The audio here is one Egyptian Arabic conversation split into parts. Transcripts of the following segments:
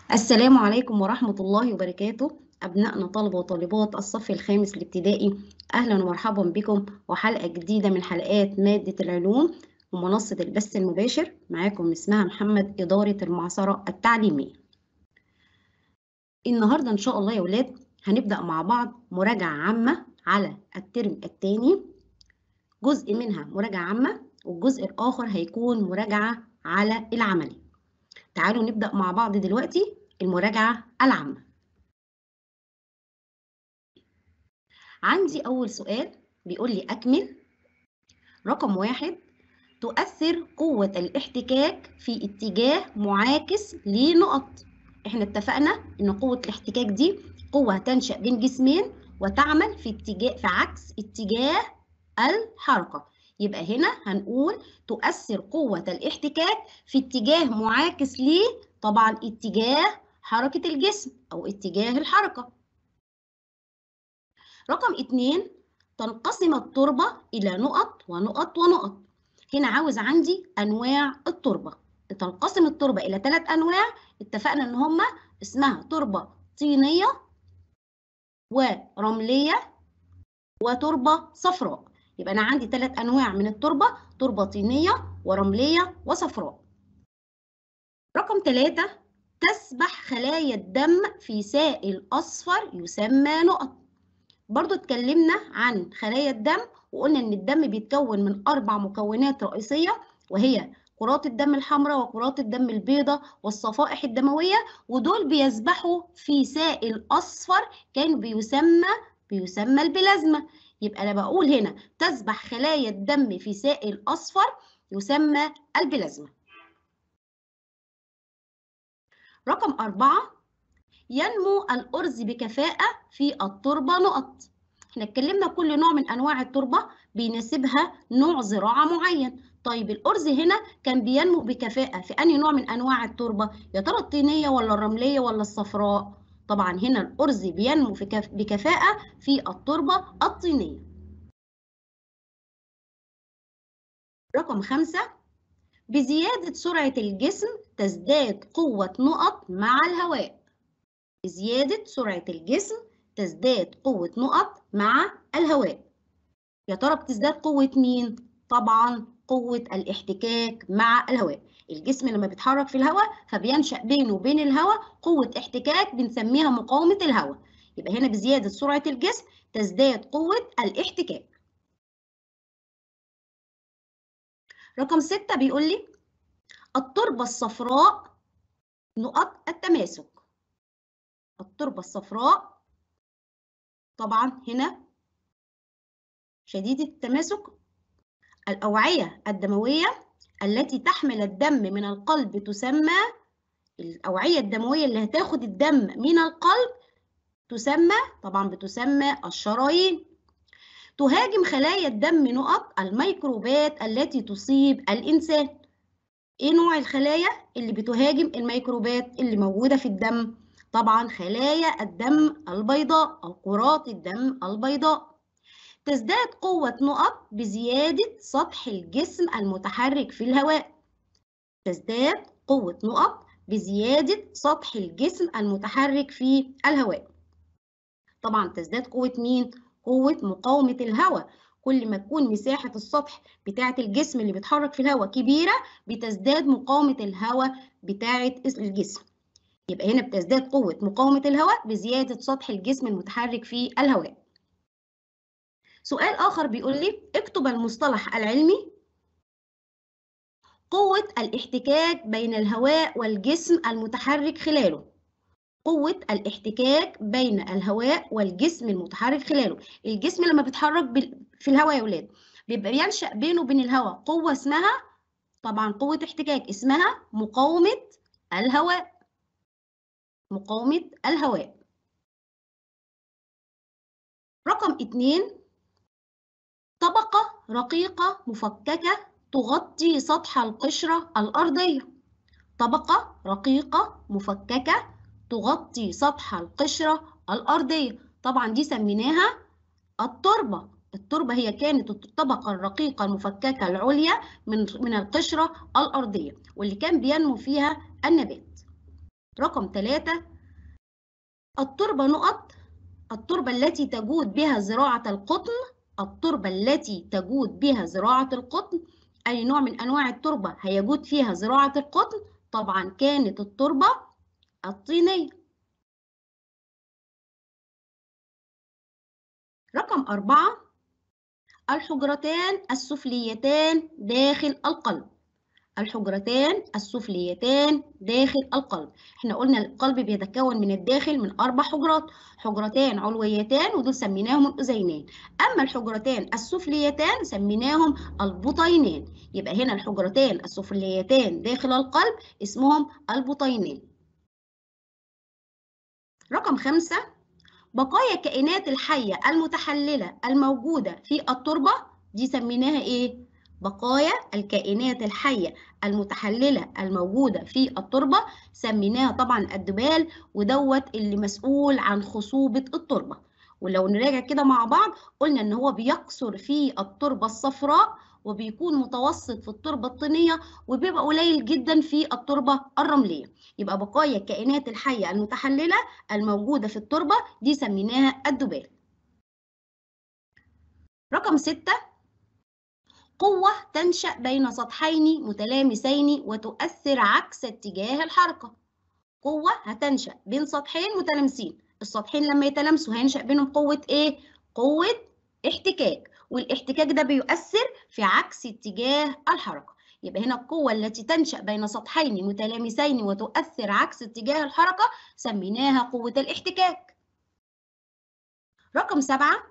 السلام عليكم ورحمة الله وبركاته أبنائنا طلبة وطالبات الصف الخامس الابتدائي أهلا ومرحبا بكم وحلقة جديدة من حلقات مادة العلوم ومنصة البث المباشر معاكم اسمها محمد إدارة المعصرة التعليمية النهاردة إن شاء الله يا ولاد هنبدأ مع بعض مراجعة عامة على الترم الثاني جزء منها مراجعة عامة والجزء الآخر هيكون مراجعة على العملي تعالوا نبدأ مع بعض دلوقتي المراجعة العامة عندي أول سؤال بيقول لي أكمل رقم واحد تؤثر قوة الاحتكاك في اتجاه معاكس لنقط احنا اتفقنا ان قوة الاحتكاك دي قوة تنشأ بين جسمين وتعمل في اتجاه في عكس اتجاه الحركة يبقى هنا هنقول تؤثر قوة الاحتكاك في اتجاه معاكس ليه طبعا اتجاه حركة الجسم أو اتجاه الحركة رقم اتنين تنقسم التربة إلى نقط ونقط ونقط هنا عاوز عندي أنواع التربة تنقسم التربة إلى ثلاث أنواع اتفقنا إن هما اسمها تربة طينية ورملية وتربة صفراء يبقى أنا عندي ثلاث أنواع من التربة تربة طينية ورملية وصفراء رقم ثلاثة تسبح خلايا الدم في سائل أصفر يسمى نقط برضو اتكلمنا عن خلايا الدم وقلنا إن الدم بيتكون من أربع مكونات رئيسية وهي كرات الدم الحمراء وكرات الدم البيضاء والصفائح الدموية ودول بيسبحوا في سائل أصفر كان بيسمى بيسمى البلازما يبقى أنا بقول هنا تسبح خلايا الدم في سائل أصفر يسمى البلازما رقم أربعة ينمو الأرز بكفاءة في التربة نقط احنا اتكلمنا كل نوع من أنواع التربة بيناسبها نوع زراعة معين طيب الأرز هنا كان بينمو بكفاءة في أي نوع من أنواع التربة يا ترى الطينية ولا الرملية ولا الصفراء طبعا هنا الأرز بينمو في كف... بكفاءة في التربة الطينية رقم خمسة بزيادة سرعة الجسم تزداد قوة نقط مع الهواء بزيادة سرعة الجسم تزداد قوة نقط مع الهواء يا ترى بتزداد قوة مين؟ طبعا قوة الاحتكاك مع الهواء الجسم لما بيتحرك في الهواء فبينشأ بينه وبين الهواء قوة احتكاك بنسميها مقاومة الهواء يبقى هنا بزيادة سرعة الجسم تزداد قوة الاحتكاك رقم ستة بيقول لي التربة الصفراء نقط التماسك التربة الصفراء طبعا هنا شديدة التماسك الأوعية الدموية التي تحمل الدم من القلب تسمى الأوعية الدموية اللي هتاخد الدم من القلب تسمى طبعا بتسمى الشرايين تهاجم خلايا الدم نقط الميكروبات التي تصيب الإنسان إيه نوع الخلايا اللي بتهاجم الميكروبات اللي موجودة في الدم؟ طبعا خلايا الدم البيضاء أو كرات الدم البيضاء تزداد قوة نقط بزيادة سطح الجسم المتحرك في الهواء تزداد قوة نقط بزيادة سطح الجسم المتحرك في الهواء طبعا تزداد قوة مين؟ قوة مقاومة الهواء كل ما تكون مساحة السطح بتاعة الجسم اللي بيتحرك في الهواء كبيرة بتزداد مقاومة الهواء بتاعة الجسم يبقى هنا بتزداد قوة مقاومة الهواء بزيادة سطح الجسم المتحرك في الهواء سؤال آخر بيقول لي اكتب المصطلح العلمي قوة الاحتكاك بين الهواء والجسم المتحرك خلاله قوة الاحتكاك بين الهواء والجسم المتحرك خلاله الجسم لما بيتحرك في الهواء يا ولاد بيبقى بينشأ بينه وبين الهواء قوة اسمها طبعا قوة احتكاك اسمها مقاومة الهواء مقاومة الهواء رقم اتنين طبقة رقيقة مفككة تغطي سطح القشرة الأرضية طبقة رقيقة مفككة تغطي سطح القشرة الأرضية طبعا دي سميناها التربة التربة هي كانت الطبقة الرقيقة المفككة العليا من من القشرة الأرضية واللي كان بينمو فيها النبات رقم ثلاثة التربة نقط التربة التي تجود بها زراعة القطن التربة التي تجود بها زراعة القطن أي نوع من أنواع التربة هيجود فيها زراعة القطن طبعا كانت التربة الطينية رقم أربعة الحجرتان السفليتان داخل القلب الحجرتان السفليتان داخل القلب احنا قلنا القلب بيتكون من الداخل من اربع حجرات حجرتان علويتان ودول سميناهم الاذينان اما الحجرتان السفليتان سميناهم البطينان يبقى هنا الحجرتان السفليتان داخل القلب اسمهم البطينان رقم خمسة بقايا الكائنات الحية المتحللة الموجودة في التربة دي سميناها ايه بقايا الكائنات الحية المتحللة الموجودة في التربة سميناها طبعا الدبال ودوت اللي مسؤول عن خصوبة التربة ولو نراجع كده مع بعض قلنا ان هو بيكثر في التربة الصفراء وبيكون متوسط في التربة الطينية وبيبقى قليل جدا في التربة الرملية يبقى بقايا الكائنات الحية المتحللة الموجودة في التربة دي سميناها الدبال رقم ستة قوة تنشأ بين سطحين متلامسين وتؤثر عكس اتجاه الحركة قوة هتنشأ بين سطحين متلامسين السطحين لما يتلامسوا هينشأ بينهم قوة ايه؟ قوة احتكاك والاحتكاك ده بيؤثر في عكس اتجاه الحركة يبقى هنا القوة التي تنشأ بين سطحين متلامسين وتؤثر عكس اتجاه الحركة سميناها قوة الاحتكاك رقم سبعة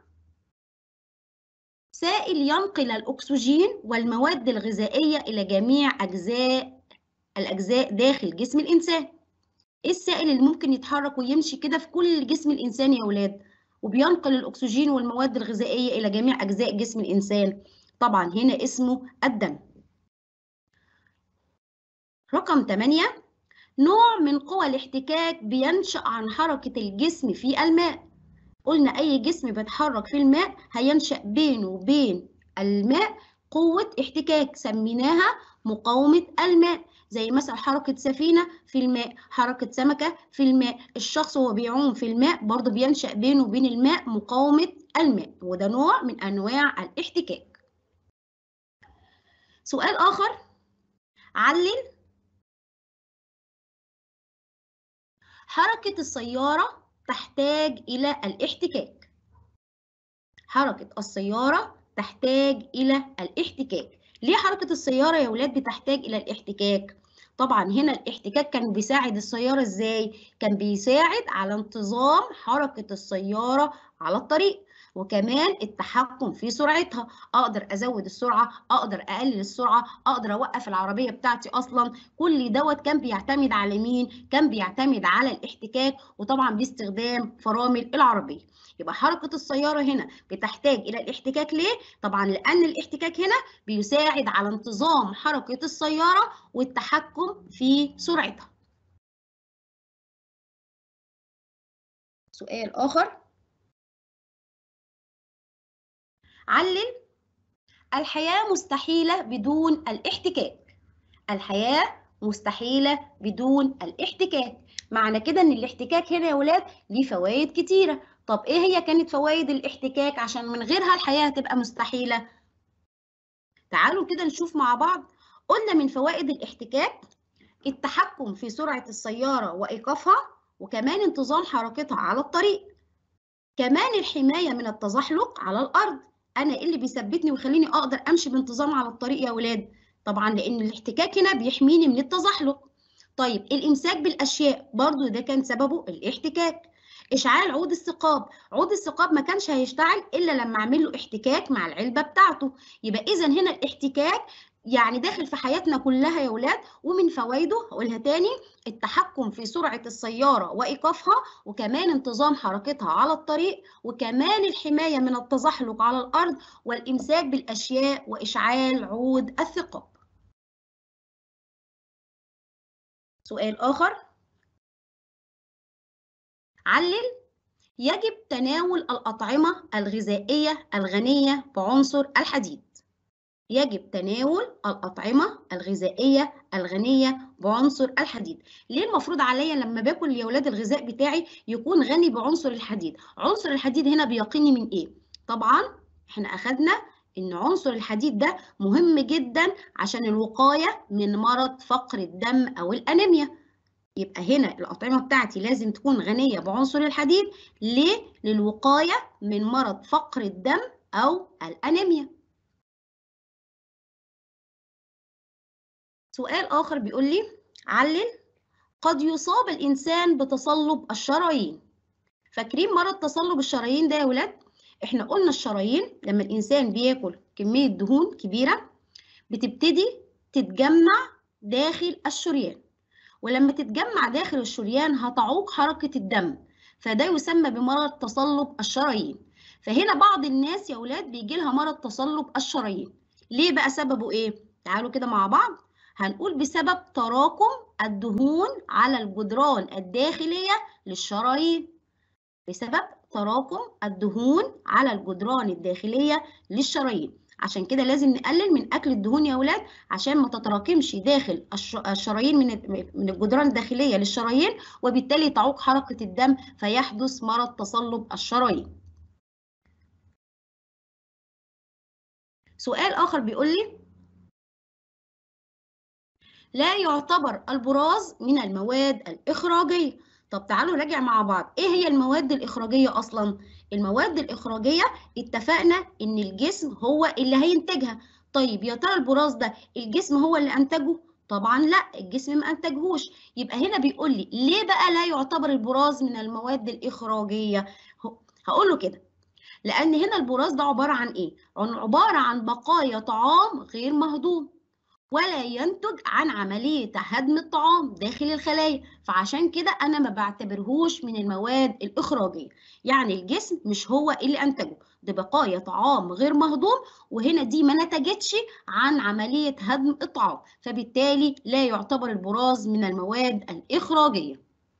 سائل ينقل الأكسجين والمواد الغذائية إلى جميع أجزاء الأجزاء داخل جسم الإنسان. إيه السائل اللي ممكن يتحرك ويمشي كده في كل جسم الإنسان يا أولاد؟ وبينقل الأكسجين والمواد الغذائية إلى جميع أجزاء جسم الإنسان. طبعا هنا اسمه الدم. رقم 8 نوع من قوى الاحتكاك بينشأ عن حركة الجسم في الماء. قلنا أي جسم بيتحرك في الماء هينشأ بينه وبين الماء قوة احتكاك سميناها مقاومة الماء زي مثلا حركة سفينة في الماء حركة سمكة في الماء الشخص وهو بيعوم في الماء برضه بينشأ بينه وبين الماء مقاومة الماء وده نوع من أنواع الاحتكاك سؤال آخر علل حركة السيارة تحتاج إلى الاحتكاك حركة السيارة تحتاج إلى الاحتكاك ليه حركة السيارة يا ولاد بتحتاج إلى الاحتكاك؟ طبعا هنا الاحتكاك كان بيساعد السيارة ازاي؟ كان بيساعد على انتظام حركة السيارة على الطريق وكمان التحكم في سرعتها اقدر ازود السرعه اقدر اقلل السرعه اقدر اوقف العربيه بتاعتي اصلا كل دوت كان بيعتمد على مين كان بيعتمد على الاحتكاك وطبعا باستخدام فرامل العربيه يبقى حركه السياره هنا بتحتاج الى الاحتكاك ليه طبعا لان الاحتكاك هنا بيساعد على انتظام حركه السياره والتحكم في سرعتها سؤال اخر علل الحياة مستحيلة بدون الاحتكاك الحياة مستحيلة بدون الاحتكاك معنى كده ان الاحتكاك هنا يا ولاد ليه فوائد كتيرة طب ايه هي كانت فوائد الاحتكاك عشان من غيرها الحياة هتبقى مستحيلة تعالوا كده نشوف مع بعض قلنا من فوائد الاحتكاك التحكم في سرعة السيارة وإيقافها وكمان انتظام حركتها على الطريق كمان الحماية من التزحلق على الأرض انا ايه اللي بيثبتني ويخليني اقدر امشي بانتظام على الطريق يا ولاد طبعا لان الاحتكاك هنا بيحميني من التزحلق طيب الامساك بالاشياء برضو ده كان سببه الاحتكاك اشعال عود الثقاب عود الثقاب ما كانش هيشتعل الا لما اعمل له احتكاك مع العلبه بتاعته يبقى اذا هنا الاحتكاك يعني داخل في حياتنا كلها يا ولاد ومن فوائده هقولها تاني التحكم في سرعة السيارة وإيقافها وكمان انتظام حركتها على الطريق وكمان الحماية من التزحلق على الأرض والإمساك بالأشياء وإشعال عود الثقاب سؤال آخر علل يجب تناول الأطعمة الغذائية الغنية بعنصر الحديد يجب تناول الأطعمة الغذائية الغنية بعنصر الحديد ليه المفروض عليا لما باكل يا ولاد الغذاء بتاعي يكون غني بعنصر الحديد عنصر الحديد هنا بيقيني من ايه طبعا احنا اخدنا ان عنصر الحديد ده مهم جدا عشان الوقايه من مرض فقر الدم او الانيميا يبقى هنا الأطعمة بتاعتي لازم تكون غنية بعنصر الحديد ليه؟ للوقاية من مرض فقر الدم أو الأنيميا. سؤال آخر بيقول لي علل قد يصاب الإنسان بتصلب الشرايين. فاكرين مرض تصلب الشرايين ده يا ولاد؟ إحنا قلنا الشرايين لما الإنسان بياكل كمية دهون كبيرة بتبتدي تتجمع داخل الشريان. ولما تتجمع داخل الشريان هتعوق حركة الدم فده يسمى بمرض تصلب الشرايين فهنا بعض الناس يا ولاد بيجي لها مرض تصلب الشرايين ليه بقى سببه ايه تعالوا كده مع بعض هنقول بسبب تراكم الدهون على الجدران الداخلية للشرايين بسبب تراكم الدهون على الجدران الداخلية للشرايين عشان كده لازم نقلل من اكل الدهون يا اولاد عشان ما تتراكمش داخل الشرايين من من الجدران الداخليه للشرايين وبالتالي تعوق حركه الدم فيحدث مرض تصلب الشرايين سؤال اخر بيقول لي لا يعتبر البراز من المواد الاخراجيه طب تعالوا نراجع مع بعض ايه هي المواد الاخراجيه اصلا المواد الاخراجيه اتفقنا ان الجسم هو اللي هينتجها طيب يا ترى البراز ده الجسم هو اللي انتجه طبعا لا الجسم ما انتجهوش يبقى هنا بيقول لي ليه بقى لا يعتبر البراز من المواد الاخراجيه هقول له كده لان هنا البراز ده عباره عن ايه عباره عن بقايا طعام غير مهضوم ولا ينتج عن عملية هدم الطعام داخل الخلايا فعشان كده أنا ما بعتبرهوش من المواد الإخراجية يعني الجسم مش هو اللي أنتجه ده بقايا طعام غير مهضوم وهنا دي ما نتجتش عن عملية هدم الطعام فبالتالي لا يعتبر البراز من المواد الإخراجية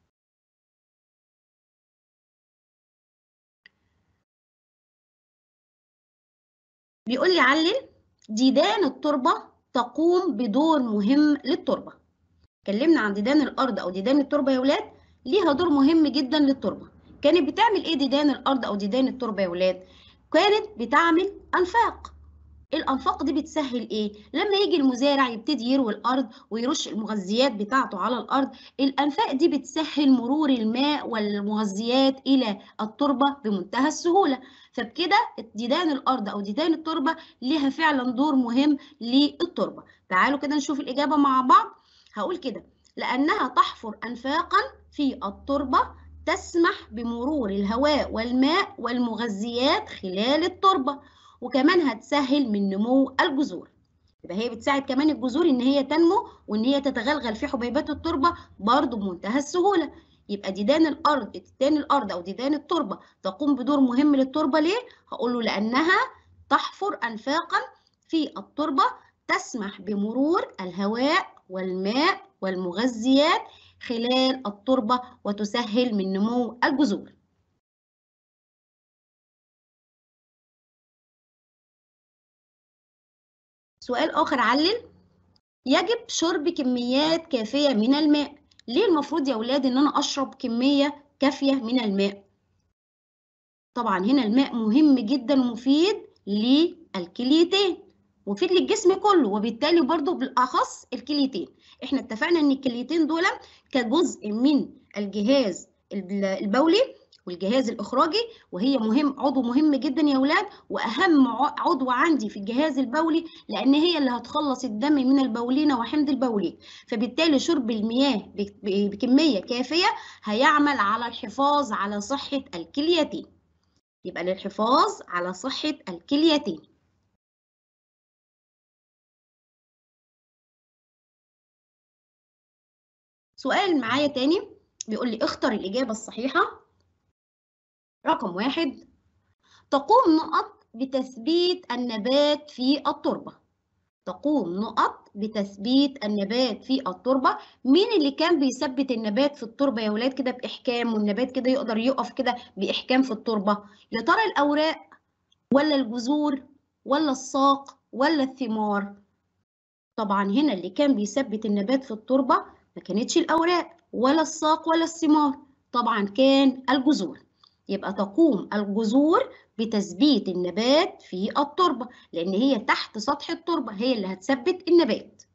بيقول لي علل ديدان التربة تقوم بدور مهم للتربة اتكلمنا عن ديدان الأرض أو ديدان التربة يا ولاد ليها دور مهم جدا للتربة كانت بتعمل إيه ديدان الأرض أو ديدان التربة يا ولاد كانت بتعمل أنفاق الأنفاق دي بتسهل إيه؟ لما يجي المزارع يبتدي يروي الأرض ويرش المغذيات بتاعته على الأرض الأنفاق دي بتسهل مرور الماء والمغذيات إلى التربة بمنتهى السهولة فبكده ديدان الأرض أو ديدان التربة ليها فعلا دور مهم للتربة تعالوا كده نشوف الإجابة مع بعض هقول كده لأنها تحفر أنفاقا في التربة تسمح بمرور الهواء والماء والمغذيات خلال التربة وكمان هتسهل من نمو الجذور يبقى هي بتساعد كمان الجذور ان هي تنمو وان هي تتغلغل في حبيبات التربه برضه بمنتهى السهوله يبقى ديدان الارض ديدان الارض او ديدان التربه تقوم بدور مهم للتربه ليه هقول له لانها تحفر انفاقا في التربه تسمح بمرور الهواء والماء والمغذيات خلال التربه وتسهل من نمو الجذور سؤال آخر علل يجب شرب كميات كافية من الماء ليه المفروض يا ولاد إن أنا أشرب كمية كافية من الماء طبعا هنا الماء مهم جدا ومفيد للكليتين مفيد للجسم كله وبالتالي برضو بالأخص الكليتين احنا اتفقنا ان الكليتين دول كجزء من الجهاز البولي والجهاز الاخراجي وهي مهم عضو مهم جدا يا ولاد واهم عضو عندي في الجهاز البولي لان هي اللي هتخلص الدم من البولين وحمض البولي فبالتالي شرب المياه بكميه كافيه هيعمل على الحفاظ على صحه الكليتين يبقى للحفاظ على صحه الكليتين سؤال معايا تاني بيقول لي اختر الإجابة الصحيحة رقم واحد تقوم نقط بتثبيت النبات في التربة تقوم نقط بتثبيت النبات في التربة مين اللي كان بيثبت النبات في التربة يا ولاد كده بإحكام والنبات كده يقدر يقف كده بإحكام في التربة يا ترى الأوراق ولا الجذور ولا الساق ولا الثمار طبعا هنا اللي كان بيثبت النبات في التربة ما كانتش الأوراق ولا الساق ولا الثمار طبعا كان الجذور يبقى تقوم الجذور بتثبيت النبات في التربة لأن هي تحت سطح التربة هي اللي هتثبت النبات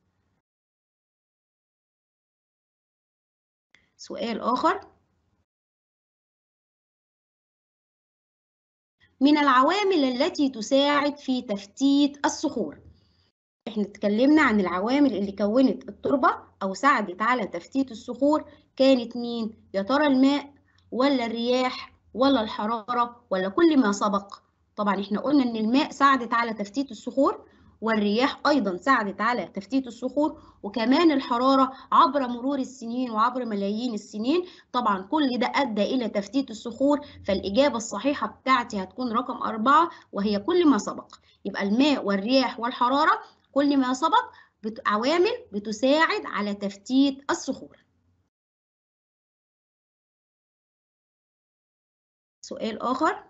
سؤال آخر من العوامل التي تساعد في تفتيت الصخور احنا اتكلمنا عن العوامل اللي كونت التربة أو ساعدت على تفتيت الصخور كانت مين؟ يا ترى الماء ولا الرياح ولا الحرارة ولا كل ما سبق؟ طبعا احنا قلنا ان الماء ساعدت على تفتيت الصخور والرياح أيضا ساعدت على تفتيت الصخور وكمان الحرارة عبر مرور السنين وعبر ملايين السنين طبعا كل ده أدى إلى تفتيت الصخور فالإجابة الصحيحة بتاعتي هتكون رقم أربعة وهي كل ما سبق يبقى الماء والرياح والحرارة كل ما سبق عوامل بتساعد على تفتيت الصخور سؤال آخر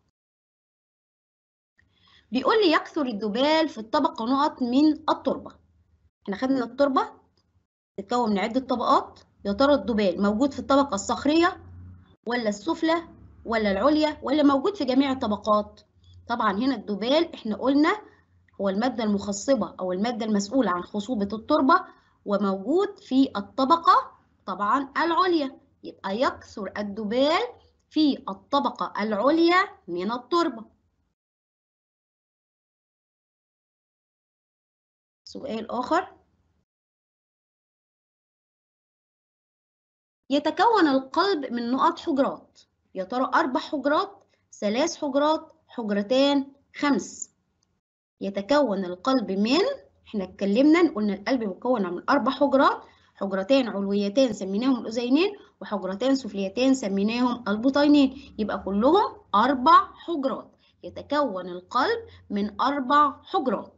بيقول لي يكثر الذبال في الطبقة نقط من التربة احنا خدنا التربة تتكون من عدة طبقات يا ترى الذبال موجود في الطبقة الصخرية ولا السفلى ولا العليا ولا موجود في جميع الطبقات طبعا هنا الذبال احنا قلنا هو المادة المخصبة أو المادة المسؤولة عن خصوبة التربة وموجود في الطبقة طبعا العليا يبقى يكثر الذبال في الطبقة العليا من التربة سؤال آخر يتكون القلب من نقط حجرات يا ترى أربع حجرات ثلاث حجرات حجرتان خمس يتكون القلب من احنا اتكلمنا قلنا القلب مكون من أربع حجرات حجرتان علويتان سميناهم الأذينين وحجرتان سفليتان سميناهم البطينين يبقى كلهم أربع حجرات يتكون القلب من أربع حجرات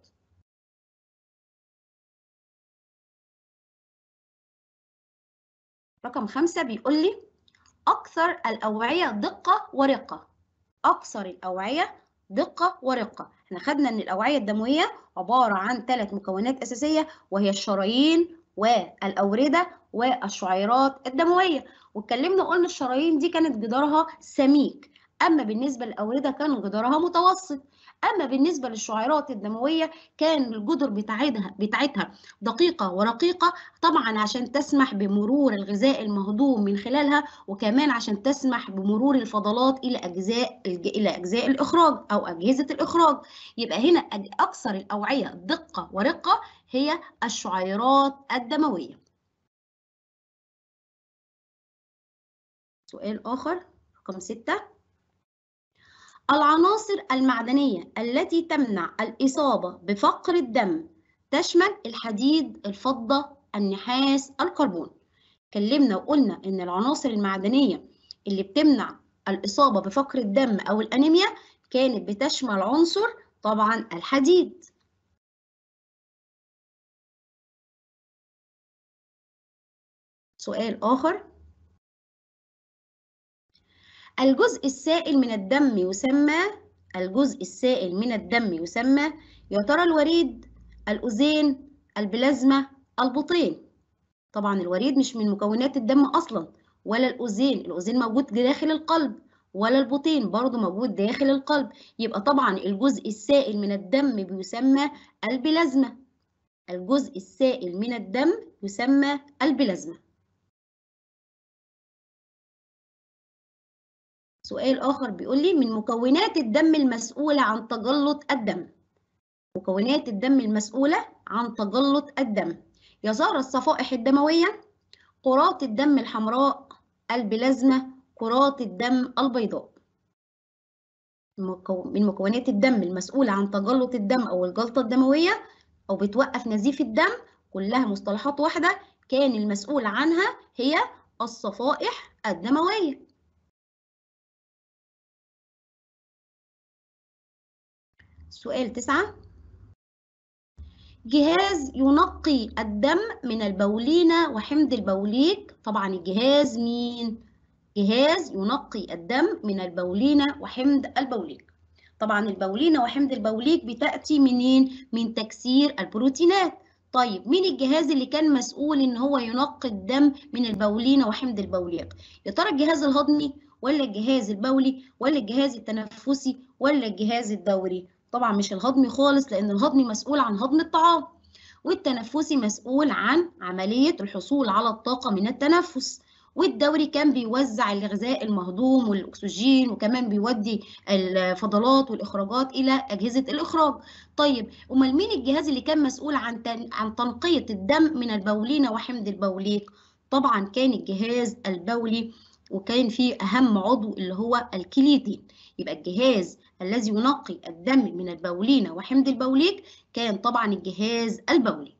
رقم خمسة بيقول لي أكثر الأوعية دقة ورقة أكثر الأوعية دقة ورقة احنا خدنا ان الأوعية الدموية عبارة عن ثلاث مكونات أساسية وهي الشرايين والأوردة والشعيرات الدموية واتكلمنا قلنا الشرايين دي كانت جدارها سميك أما بالنسبة للأوردة كان جدارها متوسط أما بالنسبة للشعيرات الدموية كان الجدر بتاعتها بتاعتها دقيقة ورقيقة طبعا عشان تسمح بمرور الغذاء المهضوم من خلالها وكمان عشان تسمح بمرور الفضلات إلى أجزاء إلى أجزاء الإخراج أو أجهزة الإخراج يبقى هنا أكثر الأوعية دقة ورقة هي الشعيرات الدموية سؤال آخر رقم ستة العناصر المعدنية التي تمنع الإصابة بفقر الدم تشمل الحديد، الفضة، النحاس، الكربون. اتكلمنا وقلنا إن العناصر المعدنية اللي بتمنع الإصابة بفقر الدم أو الأنيميا كانت بتشمل عنصر طبعا الحديد. سؤال آخر الجزء السائل من الدم يسمى الجزء السائل من الدم يسمى يا ترى الوريد الأذين البلازما البطين طبعا الوريد مش من مكونات الدم أصلا ولا الأذين الأذين موجود داخل القلب ولا البطين برضو موجود داخل القلب يبقى طبعا الجزء السائل من الدم بيسمى البلازما الجزء السائل من الدم يسمى البلازما سؤال آخر بيقول لي من مكونات الدم المسؤولة عن تجلط الدم مكونات الدم المسؤولة عن تجلط الدم يا ترى الصفائح الدموية كرات الدم الحمراء البلازما كرات الدم البيضاء من مكونات الدم المسؤولة عن تجلط الدم أو الجلطة الدموية أو بتوقف نزيف الدم كلها مصطلحات واحدة كان المسؤول عنها هي الصفائح الدموية سؤال تسعة جهاز ينقي الدم من البولينة وحمض البوليك طبعا الجهاز مين؟ جهاز ينقي الدم من البولينة وحمض البوليك طبعا البولينة وحمض البوليك بتأتي منين؟ من تكسير البروتينات طيب مين الجهاز اللي كان مسؤول ان هو ينقي الدم من البولين وحمض البوليق يا ترى الجهاز الهضمي ولا الجهاز البولي ولا الجهاز التنفسي ولا الجهاز الدوري طبعا مش الهضمي خالص لان الهضمي مسؤول عن هضم الطعام والتنفسي مسؤول عن عملية الحصول على الطاقة من التنفس والدوري كان بيوزع الغذاء المهضوم والاكسجين وكمان بيودي الفضلات والاخراجات الى اجهزه الاخراج طيب امال مين الجهاز اللي كان مسؤول عن تن... عن تنقيه الدم من البولين وحمض البوليق طبعا كان الجهاز البولي وكان فيه اهم عضو اللي هو الكليتين يبقى الجهاز الذي ينقي الدم من البولين وحمض البوليق كان طبعا الجهاز البولي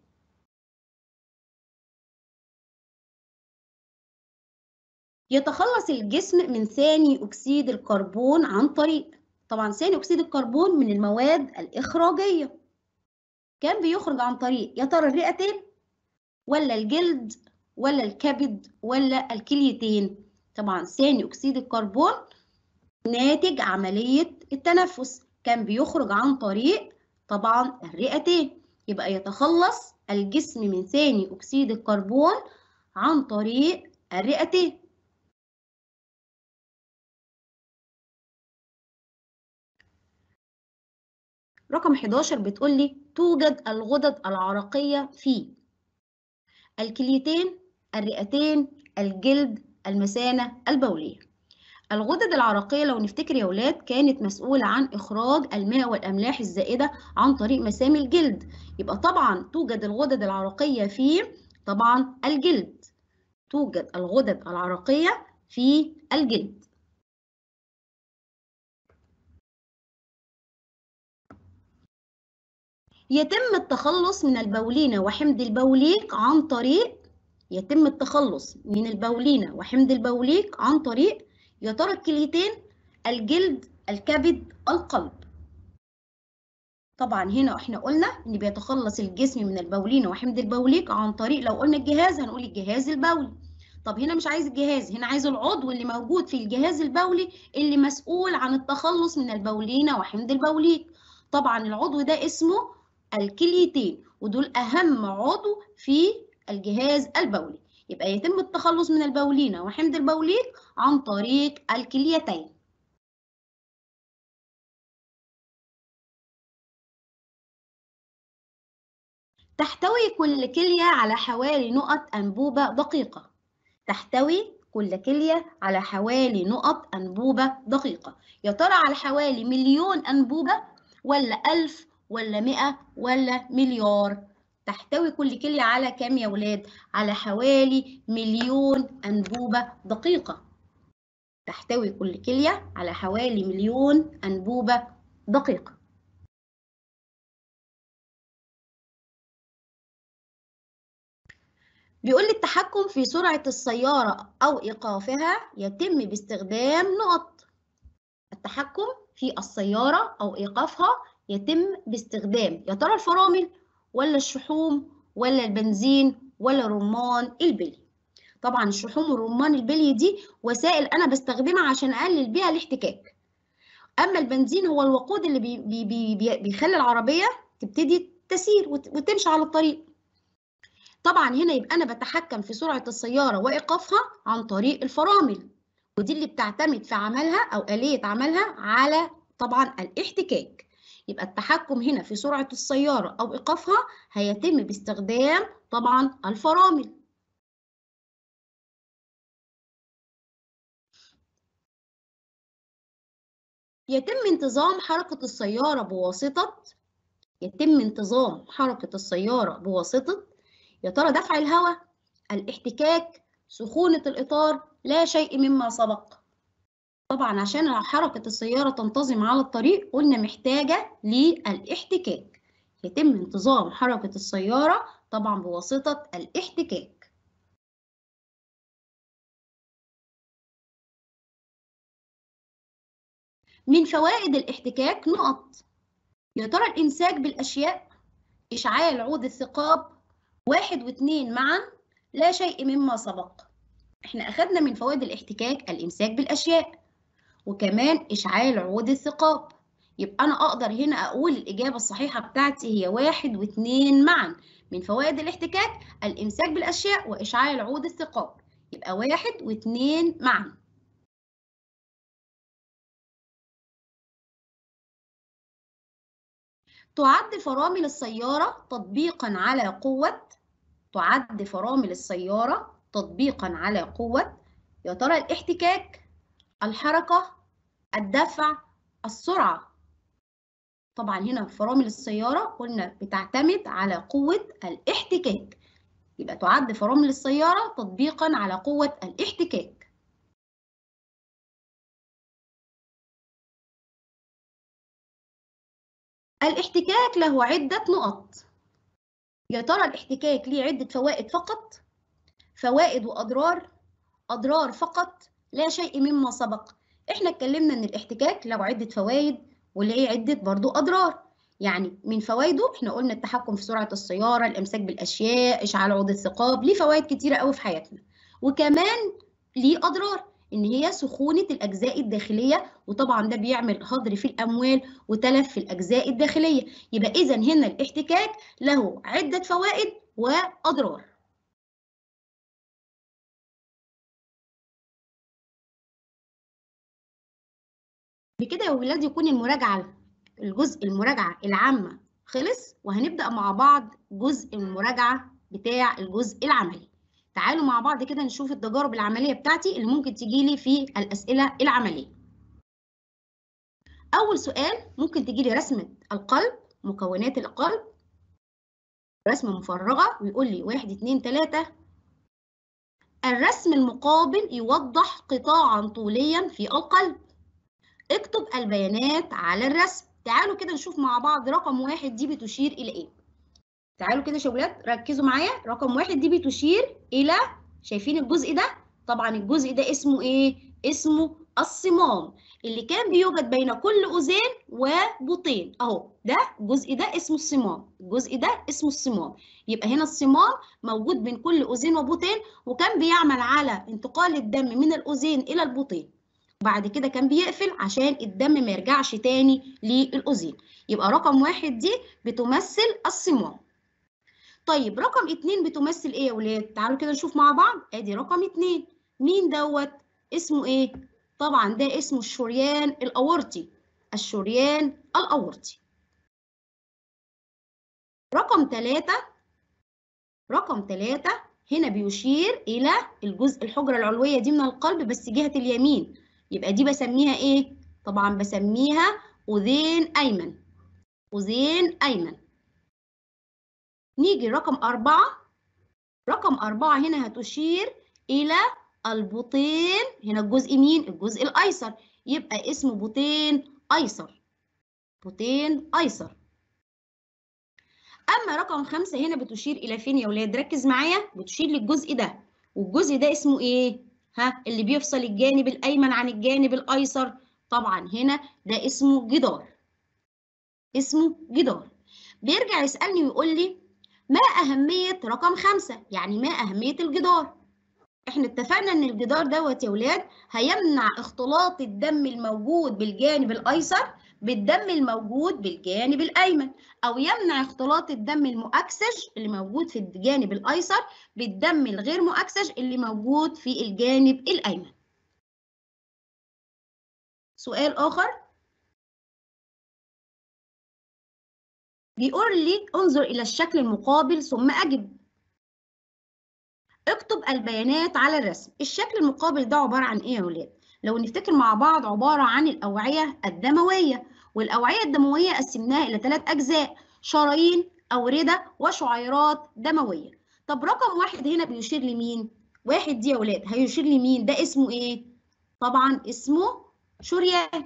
يتخلص الجسم من ثاني أكسيد الكربون عن طريق طبعا ثاني أكسيد الكربون من المواد الإخراجية كان بيخرج عن طريق يا ترى الرئتين ولا الجلد ولا الكبد ولا الكليتين طبعا ثاني أكسيد الكربون ناتج عملية التنفس كان بيخرج عن طريق طبعا الرئتين يبقى يتخلص الجسم من ثاني أكسيد الكربون عن طريق الرئتين رقم 11 بتقول لي توجد الغدد العرقية في الكليتين الرئتين الجلد المثانة البولية الغدد العرقية لو نفتكر يا ولاد كانت مسؤولة عن إخراج الماء والأملاح الزائدة عن طريق مسام الجلد يبقى طبعا توجد الغدد العرقية في طبعا الجلد توجد الغدد العرقية في الجلد يتم التخلص من البولين وحمض البوليق عن طريق يتم التخلص من البولين وحمض البوليق عن طريق يا ترى الكليتين الجلد الكبد القلب طبعا هنا احنا قلنا ان بيتخلص الجسم من البولين وحمض البوليق عن طريق لو قلنا الجهاز هنقول الجهاز البولي طب هنا مش عايز الجهاز هنا عايز العضو اللي موجود في الجهاز البولي اللي مسؤول عن التخلص من البولين وحمض البوليق طبعا العضو ده اسمه الكليتين ودول أهم عضو في الجهاز البولي يبقى يتم التخلص من البولين وحمض البوليق عن طريق الكليتين تحتوي كل كلية على حوالي نقط أنبوبة دقيقة تحتوي كل كلية على حوالي نقط أنبوبة دقيقة يا ترى على حوالي مليون أنبوبة ولا ألف ولا مئة ولا مليار تحتوي كل كلية على كام يا ولاد؟ على حوالي مليون أنبوبة دقيقة تحتوي كل كلية على حوالي مليون أنبوبة دقيقة بيقول لي التحكم في سرعة السيارة أو إيقافها يتم باستخدام نقط التحكم في السيارة أو إيقافها يتم باستخدام يا ترى الفرامل ولا الشحوم ولا البنزين ولا رمان البلي طبعا الشحوم والرمان البلي دي وسائل انا بستخدمها عشان اقلل بيها الاحتكاك اما البنزين هو الوقود اللي بي بي بي بيخلي العربيه تبتدي تسير وتمشي على الطريق طبعا هنا يبقى انا بتحكم في سرعه السياره وايقافها عن طريق الفرامل ودي اللي بتعتمد في عملها او اليه عملها على طبعا الاحتكاك يبقى التحكم هنا في سرعة السيارة أو إيقافها هيتم باستخدام طبعا الفرامل يتم انتظام حركة السيارة بواسطة يتم انتظام حركة السيارة بواسطة يا ترى دفع الهواء الاحتكاك سخونة الإطار لا شيء مما سبق طبعا عشان حركة السيارة تنتظم على الطريق قلنا محتاجة للاحتكاك يتم انتظام حركة السيارة طبعا بواسطة الاحتكاك من فوائد الاحتكاك نقط يا ترى الإمساك بالأشياء إشعال عود الثقاب واحد واثنين معا لا شيء مما سبق احنا أخذنا من فوائد الاحتكاك الإمساك بالأشياء وكمان إشعال عود الثقاب يبقى أنا أقدر هنا أقول الإجابة الصحيحة بتاعتي هي واحد واثنين معا من فوائد الاحتكاك الإمساك بالأشياء وإشعاع العود الثقاب يبقى واحد واثنين معا تعد فرامل السيارة تطبيقا على قوة تعد فرامل السيارة تطبيقا على قوة يا ترى الاحتكاك الحركة الدفع السرعة طبعا هنا فرامل السيارة قلنا بتعتمد على قوة الاحتكاك يبقى تعد فرامل السيارة تطبيقا على قوة الاحتكاك الاحتكاك له عدة نقط يا ترى الاحتكاك ليه عدة فوائد فقط فوائد وأضرار أضرار فقط لا شيء مما سبق احنا اتكلمنا ان الاحتكاك له عدة فوائد وليه عدة برضو أضرار يعني من فوائده احنا قلنا التحكم في سرعة السيارة الإمساك بالأشياء إشعال عود الثقاب ليه فوائد كتيرة قوي في حياتنا وكمان ليه أضرار إن هي سخونة الأجزاء الداخلية وطبعا ده بيعمل هدر في الأموال وتلف في الأجزاء الداخلية يبقى إذا هنا الاحتكاك له عدة فوائد وأضرار بكده يا ولاد يكون المراجعة الجزء المراجعة العامة خلص وهنبدأ مع بعض جزء المراجعة بتاع الجزء العملي تعالوا مع بعض كده نشوف التجارب العملية بتاعتي اللي ممكن تجيلي في الأسئلة العملية أول سؤال ممكن تجيلي رسمة القلب مكونات القلب رسمة مفرغة ويقول لي واحد اتنين تلاتة الرسم المقابل يوضح قطاعا طوليا في القلب اكتب البيانات على الرسم تعالوا كده نشوف مع بعض رقم واحد دي بتشير إلى إيه تعالوا كده يا شباب ركزوا معايا رقم واحد دي بتشير إلى شايفين الجزء ده طبعا الجزء ده اسمه إيه اسمه الصمام اللي كان بيوجد بين كل أذين وبطين أهو ده الجزء ده اسمه الصمام الجزء ده اسمه الصمام يبقى هنا الصمام موجود بين كل أذين وبطين وكان بيعمل على انتقال الدم من الأذين إلى البطين بعد كده كان بيقفل عشان الدم ما يرجعش تاني للأذين يبقى رقم واحد دي بتمثل الصمام طيب رقم اتنين بتمثل ايه يا ولاد تعالوا كده نشوف مع بعض ادي رقم اتنين مين دوت اسمه ايه طبعا ده اسمه الشريان الأورطي الشريان الأورطي رقم ثلاثة رقم ثلاثة هنا بيشير إلى الجزء الحجرة العلوية دي من القلب بس جهة اليمين يبقى دي بسميها ايه؟ طبعا بسميها أذين أيمن أذين أيمن نيجي رقم أربعة رقم أربعة هنا هتشير إلى البطين هنا الجزء مين؟ الجزء الأيسر يبقى اسمه بطين أيسر بطين أيسر أما رقم خمسة هنا بتشير إلى فين يا ولاد؟ ركز معايا بتشير للجزء ده والجزء ده اسمه إيه؟ ها اللي بيفصل الجانب الأيمن عن الجانب الأيسر طبعا هنا ده اسمه جدار اسمه جدار بيرجع يسألني ويقول لي ما أهمية رقم خمسة يعني ما أهمية الجدار احنا اتفقنا ان الجدار دوت يا ولاد هيمنع اختلاط الدم الموجود بالجانب الايسر بالدم الموجود بالجانب الايمن او يمنع اختلاط الدم المؤكسج اللي موجود في الجانب الايسر بالدم الغير مؤكسج اللي موجود في الجانب الايمن سؤال اخر بيقول لي انظر الى الشكل المقابل ثم اجب اكتب البيانات على الرسم الشكل المقابل ده عبارة عن ايه يا ولاد لو نفتكر مع بعض عبارة عن الأوعية الدموية والأوعية الدموية قسمناها إلى ثلاث أجزاء شرايين أوردة وشعيرات دموية طب رقم واحد هنا بيشير لمين واحد دي يا ولاد هيشير لمين ده اسمه ايه طبعا اسمه شريان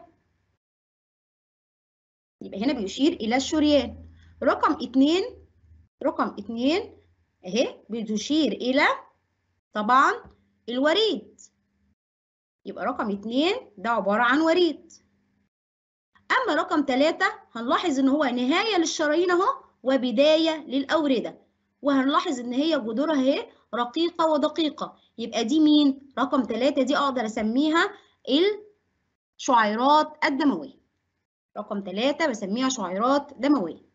يبقى هنا بيشير إلى الشريان رقم اتنين رقم اتنين اهي بتشير إلى طبعا الوريد يبقى رقم اتنين ده عبارة عن وريد أما رقم تلاتة هنلاحظ إن هو نهاية للشرايين أهو وبداية للأوردة وهنلاحظ إن هي جذورها اهي رقيقة ودقيقة يبقى دي مين؟ رقم تلاتة دي أقدر أسميها الشعيرات الدموية رقم ثلاثة بسميها شعيرات دموية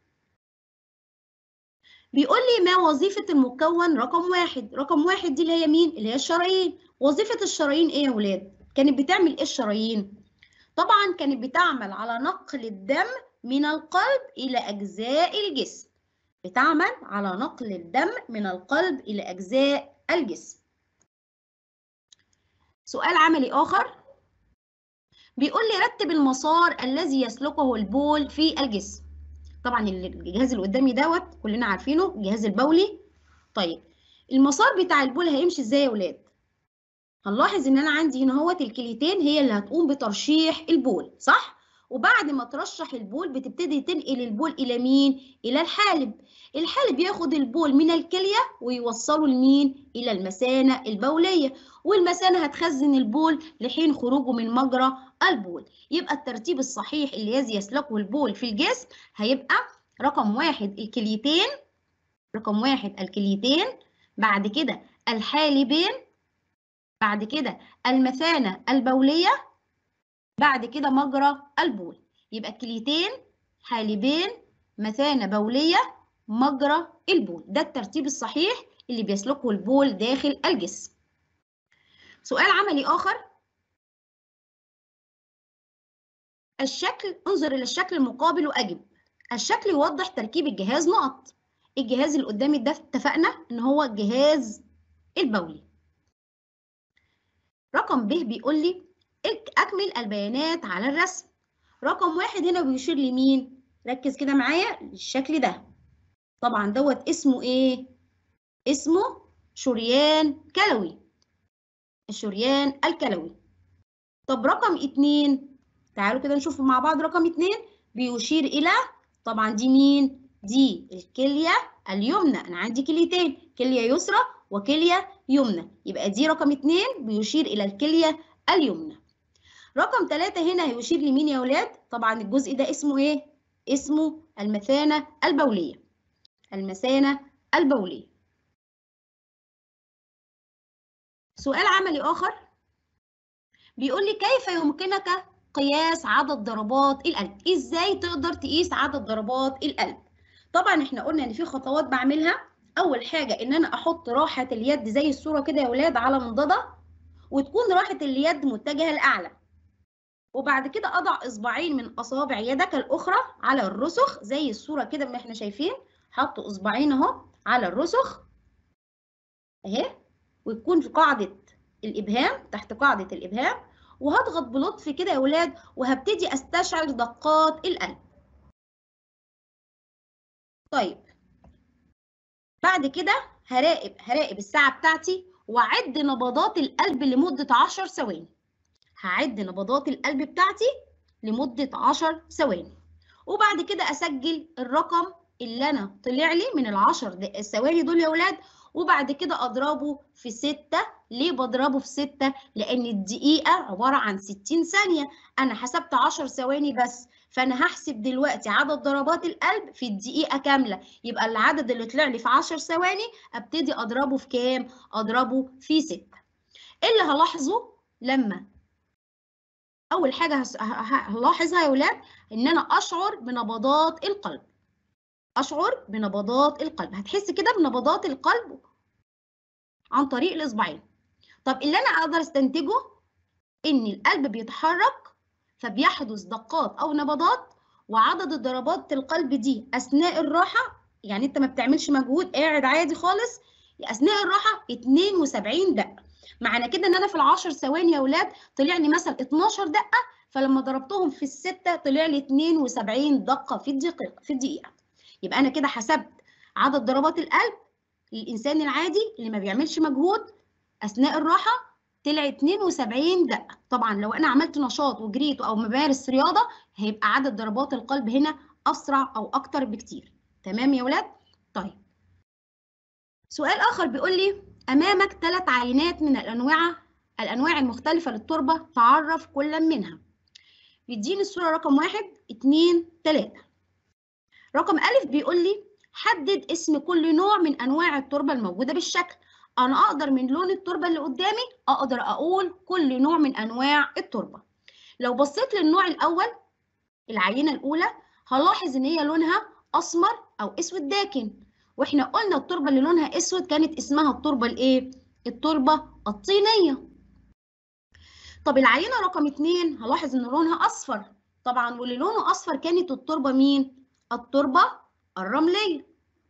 بيقول لي ما وظيفة المكون رقم واحد رقم واحد دي اللي هي مين اللي هي الشرايين وظيفة الشرايين ايه يا ولاد كانت بتعمل ايه الشرايين طبعا كانت بتعمل على نقل الدم من القلب إلى أجزاء الجسم بتعمل على نقل الدم من القلب إلى أجزاء الجسم سؤال عملي آخر بيقول لي رتب المسار الذي يسلكه البول في الجسم طبعا الجهاز اللي قدامي دوت كلنا عارفينه الجهاز البولي طيب المسار بتاع البول هيمشي ازاي يا ولاد هنلاحظ ان انا عندي هنا اهوت الكليتين هي اللي هتقوم بترشيح البول صح وبعد ما ترشح البول بتبتدي تنقل البول الى مين الى الحالب الحالب ياخد البول من الكليه ويوصله لمين الى المثانه البوليه والمثانه هتخزن البول لحين خروجه من مجرى البول يبقى الترتيب الصحيح الذي يسلكه البول في الجسم هيبقى رقم واحد الكليتين رقم واحد الكليتين بعد كده الحالبين بعد كده المثانة البولية بعد كده مجرى البول يبقى كليتين حالبين مثانة بولية مجرى البول ده الترتيب الصحيح اللي بيسلكه البول داخل الجسم سؤال عملي آخر الشكل انظر إلى الشكل المقابل وأجب الشكل يوضح تركيب الجهاز نقط الجهاز اللي قدامي ده اتفقنا ان هو الجهاز البولي رقم ب بيقول لي اكمل البيانات على الرسم رقم واحد هنا بيشير لمين ركز كده معايا الشكل ده طبعا دوت اسمه ايه اسمه شريان كلوي الشريان الكلوي طب رقم اتنين تعالوا كده نشوف مع بعض رقم اتنين بيشير الى طبعا دي مين دي الكليه اليمنى انا عندي كليتين كليه يسرى وكليه يمنى يبقى دي رقم اتنين بيشير الى الكليه اليمنى رقم ثلاثة هنا هيشير لمين يا ولاد طبعا الجزء ده اسمه ايه اسمه المثانه البوليه المثانه البوليه سؤال عملي اخر بيقول لي كيف يمكنك قياس عدد ضربات القلب ازاي تقدر تقيس عدد ضربات القلب طبعا احنا قلنا ان في خطوات بعملها اول حاجه ان انا احط راحه اليد زي الصوره كده يا ولاد على منضده وتكون راحه اليد متجهه لاعلى وبعد كده اضع اصبعين من اصابع يدك الاخرى على الرسخ زي الصوره كده ما احنا شايفين حط اصبعين اهو على الرسخ اهي وتكون في قاعده الابهام تحت قاعده الابهام وهضغط بلطف كده يا ولاد وهبتدي استشعر دقات القلب طيب بعد كده هراقب هراقب الساعة بتاعتي وأعد نبضات القلب لمدة 10 ثواني هعد نبضات القلب بتاعتي لمدة 10 ثواني وبعد كده أسجل الرقم اللي أنا طلع لي من العشر ثواني دول يا ولاد وبعد كده أضربه في 6 ليه بضربه في 6 لأن الدقيقة عبارة عن 60 ثانية أنا حسبت 10 ثواني بس فانا هحسب دلوقتي عدد ضربات القلب في الدقيقه كامله يبقى العدد اللي طلع لي في 10 ثواني ابتدي اضربه في كام اضربه في 6 اللي هلاحظه لما اول حاجه هلاحظها يا ولاد ان انا اشعر بنبضات القلب اشعر بنبضات القلب هتحس كده بنبضات القلب عن طريق الاصبعين طب اللي انا اقدر استنتجه ان القلب بيتحرك فبيحدث دقات او نبضات وعدد ضربات القلب دي اثناء الراحه يعني انت ما بتعملش مجهود قاعد عادي خالص اثناء الراحه 72 دقه معنى كده ان انا في العشر ثواني يا اولاد طلع لي مثلا 12 دقه فلما ضربتهم في السته طلع لي 72 دقه في الدقيقه في الدقيقه يبقى انا كده حسبت عدد ضربات القلب للانسان العادي اللي ما بيعملش مجهود اثناء الراحه طلع 72 دقة طبعا لو انا عملت نشاط وجريت او ممارس رياضة هيبقى عدد ضربات القلب هنا اسرع او اكتر بكتير تمام يا ولاد طيب سؤال اخر بيقول لي امامك ثلاث عينات من الانواع الانواع المختلفة للتربة تعرف كل منها بيديني الصورة رقم واحد اتنين تلاتة رقم ألف بيقول لي حدد اسم كل نوع من أنواع التربة الموجودة بالشكل انا اقدر من لون التربه اللي قدامي اقدر اقول كل نوع من انواع التربه لو بصيت للنوع الاول العينة الأولى هلاحظ إن هي لونها أسمر أو أسود داكن وإحنا قلنا التربة اللي لونها أسود كانت اسمها التربة الإيه؟ التربة الطينية طب العينة رقم اتنين هلاحظ إن لونها أصفر طبعا واللي لونه أصفر كانت التربة مين؟ التربة الرملية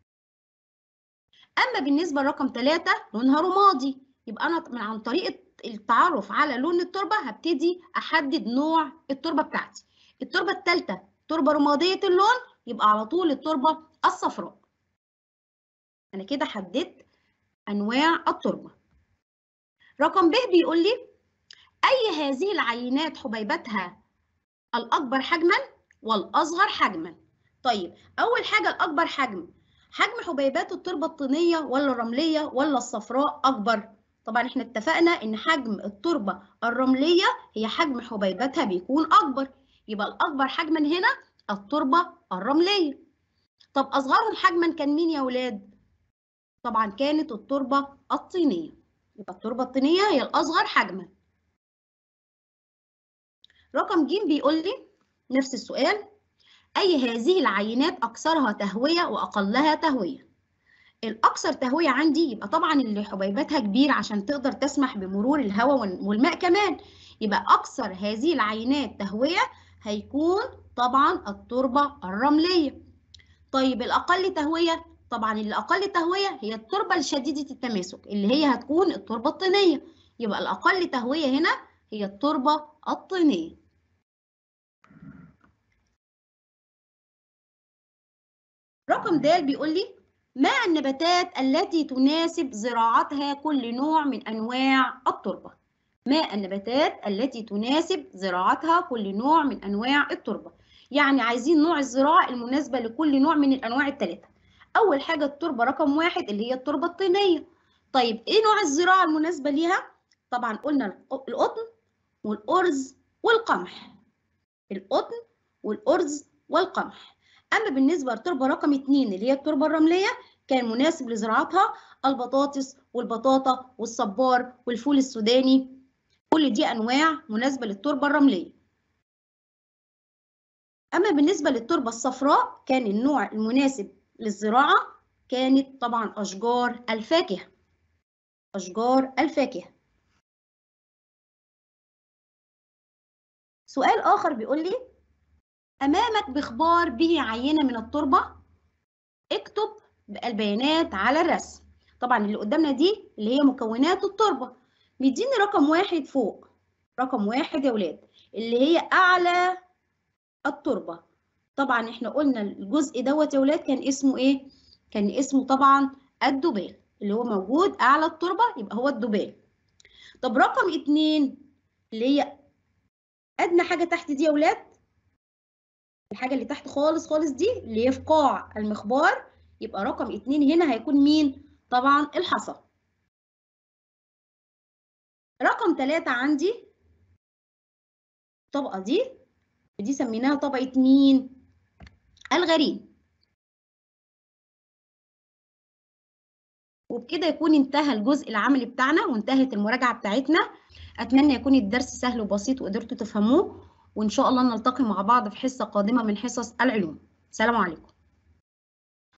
أما بالنسبة لرقم ثلاثة لونها رمادي يبقى أنا من عن طريق التعرف على لون التربة هبتدي أحدد نوع التربة بتاعتي التربة الثالثة تربة رمادية اللون يبقى على طول التربة الصفراء أنا كده حددت أنواع التربة رقم ب بيقول لي أي هذه العينات حبيبتها الأكبر حجما والأصغر حجما طيب أول حاجة الأكبر حجم حجم حبيبات التربة الطينية ولا الرملية ولا الصفراء أكبر طبعا احنا اتفقنا ان حجم التربة الرملية هي حجم حبيباتها بيكون أكبر يبقى الأكبر حجما هنا التربة الرملية طب أصغرهم حجما كان مين يا ولاد؟ طبعا كانت التربة الطينية يبقى التربة الطينية هي الأصغر حجما رقم ج بيقول لي نفس السؤال أي هذه العينات أكثرها تهوية وأقلها تهوية الأكثر تهوية عندي يبقى طبعا اللي حبيباتها كبير عشان تقدر تسمح بمرور الهواء والماء كمان يبقى أكثر هذه العينات تهوية هيكون طبعا التربة الرملية طيب الأقل تهوية طبعا اللي أقل تهوية هي التربة الشديدة التماسك اللي هي هتكون التربة الطينية يبقى الأقل تهوية هنا هي التربة الطينية رقم د بيقول لي ما النباتات التي تناسب زراعتها كل نوع من أنواع التربة ما النباتات التي تناسب زراعتها كل نوع من أنواع التربة يعني عايزين نوع الزراعة المناسبة لكل نوع من الأنواع الثلاثة أول حاجة التربة رقم واحد اللي هي التربة الطينية طيب إيه نوع الزراعة المناسبة ليها؟ طبعا قلنا القطن والأرز والقمح القطن والأرز والقمح أما بالنسبة للتربة رقم اتنين اللي هي التربة الرملية كان مناسب لزراعتها البطاطس والبطاطا والصبار والفول السوداني كل دي أنواع مناسبة للتربة الرملية أما بالنسبة للتربة الصفراء كان النوع المناسب للزراعة كانت طبعا أشجار الفاكهة أشجار الفاكهة سؤال آخر بيقول لي أمامك بخبار به عينة من التربة اكتب البيانات على الرسم طبعا اللي قدامنا دي اللي هي مكونات التربة مديني رقم واحد فوق رقم واحد يا ولاد اللي هي أعلى التربة طبعا احنا قلنا الجزء دوت يا ولاد كان اسمه ايه؟ كان اسمه طبعا الدبال اللي هو موجود أعلى التربة يبقى هو الدبال طب رقم اتنين اللي هي أدنى حاجة تحت دي يا ولاد الحاجة اللي تحت خالص خالص دي اللي هي في قاع المخبار يبقى رقم اتنين هنا هيكون مين؟ طبعا الحصى. رقم تلاتة عندي الطبقة دي دي سميناها طبقة مين؟ الغريم. وبكده يكون انتهى الجزء العملي بتاعنا وانتهت المراجعة بتاعتنا أتمنى يكون الدرس سهل وبسيط وقدرتوا تفهموه وإن شاء الله نلتقي مع بعض في حصة قادمة من حصص العلوم. سلام عليكم.